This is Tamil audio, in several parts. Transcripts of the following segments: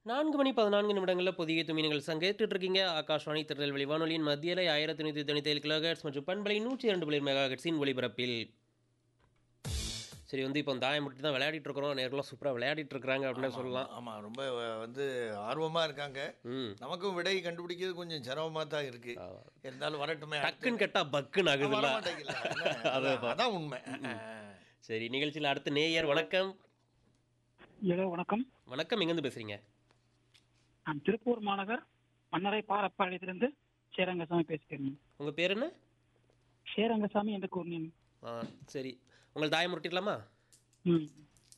நான்கு மணி பதினான்கு நிமிடங்களில் புதிய துமினங்கள் சங்கேட்டுட்டு இருக்கீங்க ஆகாஷ்வாணி திருநெல்வேலி வானொலியின் மத்தியில ஆயிரத்தி நூற்றி தொண்ணூற்றி ஏழு கிலோஹெட்ஸ் மற்றும் பண்பலை நூற்றி இரண்டு புள்ளி மெகா ஹெட்ஸின் ஒளிபரப்பில் சரி வந்து இப்போ தாயம் முட்டி தான் விளையாடிட்டு இருக்கிறோம் நேரெல்லாம் சூப்பராக விளையாடிட்டு இருக்கிறாங்க அப்படின்னு சொல்லலாம் ஆமாம் ரொம்ப அஹ், வந்து ஆர்வமாக இருக்காங்க ம் நமக்கும் விடை கண்டுபிடிக்கிறது கொஞ்சம் சிரமமாக தான் இருக்கு இருந்தாலும் வரட்டுமே டக்குன்னு கேட்டா பக்குன்னு வர ஆகுதுல்ல மாட்டேங்கல. என்ன? அதான் அதான் உண்மை சரி நிகழ்ச்சியில் அடுத்த நேயர் வணக்கம் ஹலோ வணக்கம் வணக்கம் எங்கேருந்து பேசுறீங்க நான் திருப்பூர் மாநகர் மன்னரை பாரப்பாளையத்திலிருந்து சேரங்கசாமி பேசுகிறேன் உங்க பேர் என்ன சேரங்கசாமி என்ற கூறினேன் ஆ சரி உங்களுக்கு தாயம் முட்டிடலாமா ம்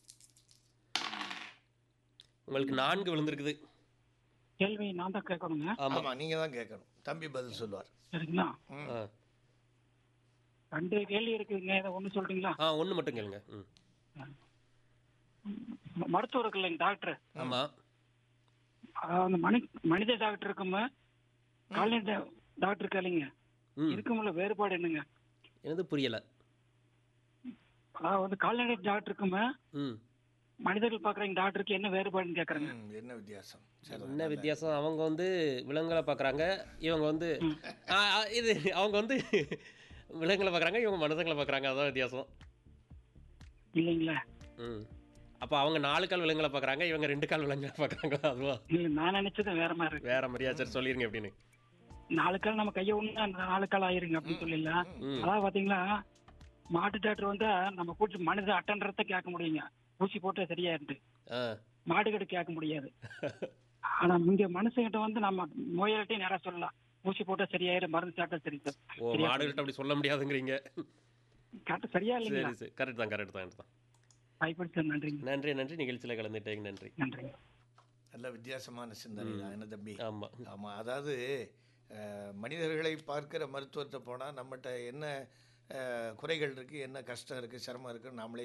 உங்களுக்கு நான்கு விழுந்திருக்குது கேள்வி நான் தான் கேட்கணுங்க ஆமா ஆமாம் நீங்கள் தான் கேட்கணும் தம்பி பதில் சொல்லுவார் சரிங்களா ஆ ரெண்டு கேள்வி இருக்குங்க இதை ஒன்று சொல்றீங்களா ஆ ஒன்று மட்டும் கேளுங்க ம் ம- மருத்துவர் இருக்கு இல்லைங்க டாக்டர் ஆமா அந்த மனி மனித டாக்டர் இருக்குங்க கால்நடை டா- டாக்டர் இருக்கா இல்லைங்க ம் இருக்குமுள்ள வேறுபாடு என்னங்க எனது புரியலை அதாவது வந்து கால்நடை டாக்டர் இருக்குங்க ம் மனிதர்கள் பார்க்குறவங்க டாக்டருக்கு என்ன வேறுபாடுன்னு கேட்குறேங்க ம், என்ன வித்தியாசம் சரி என்ன வித்தியாசம் அவங்க வந்து விலங்குகளை பார்க்குறாங்க இவங்க வந்து ஆ, ஆ, இது அவங்க வந்து விலங்குகளை பார்க்குறாங்க இவங்க மனுஷங்களை பார்க்குறாங்க அதான் வித்தியாசம் இல்லைங்களா ம் அப்போ அவங்க நாலு கால் விலங்குகளை பார்க்குறாங்க இவங்க ரெண்டு கால் விலங்குகளை பார்க்குறாங்களா அதுவா இல்லை நான் நினைச்சது வேற மாதிரி இருக்கு வேற மாதிரியா சரி சொல்லிருங்க எப்படின்னு நாலு கால் நம்ம கையை ஒண்ணு அந்த நாலு கால் ஆயிருங்க அப்படின்னு சொல்லிடலாம் ம். அதாவது பாத்தீங்களா மாட்டு டாக்டர் வந்து நம்ம கூட்டு மனித அட்டன்றத கேட்க முடியுங்க ஊசி போட்டு சரியாயிருந்து ஆ மாடு கிட்ட கேட்க முடியாது ஆனா இங்க மனுஷங்கிட்ட வந்து நம்ம நோயாளிட்டையும் நேரா சொல்லலாம் ஊசி போட்டா சரியாயிரும் மருந்து சாப்பிட்டா சரி சார் ஓ மாடுகள்கிட்ட அப்படி சொல்ல முடியாதுங்கிறீங்க கரெக்ட் சரியா இல்லைங்களா சரி சரி கரெக்ட் தான் கரெக்ட் தான் கரெக்ட் தான் பயப்படி சார் நன்றிங்க நன்றி நன்றி நிகழ்ச்சியில் கலந்துட்டேங்க நன்றி நன்றிங்க நல்ல வித்தியாசமான சிந்தனை தான் என்ன தம்பி ஆமாம் ஆமாம் அதாவது அஹ், மனிதர்களை பார்க்கிற மருத்துவத்தை போனால் நம்மகிட்ட என்ன அஹ், குறைகள் இருக்குது என்ன கஷ்டம் இருக்குது சிரமம் இருக்குன்னு நாமளே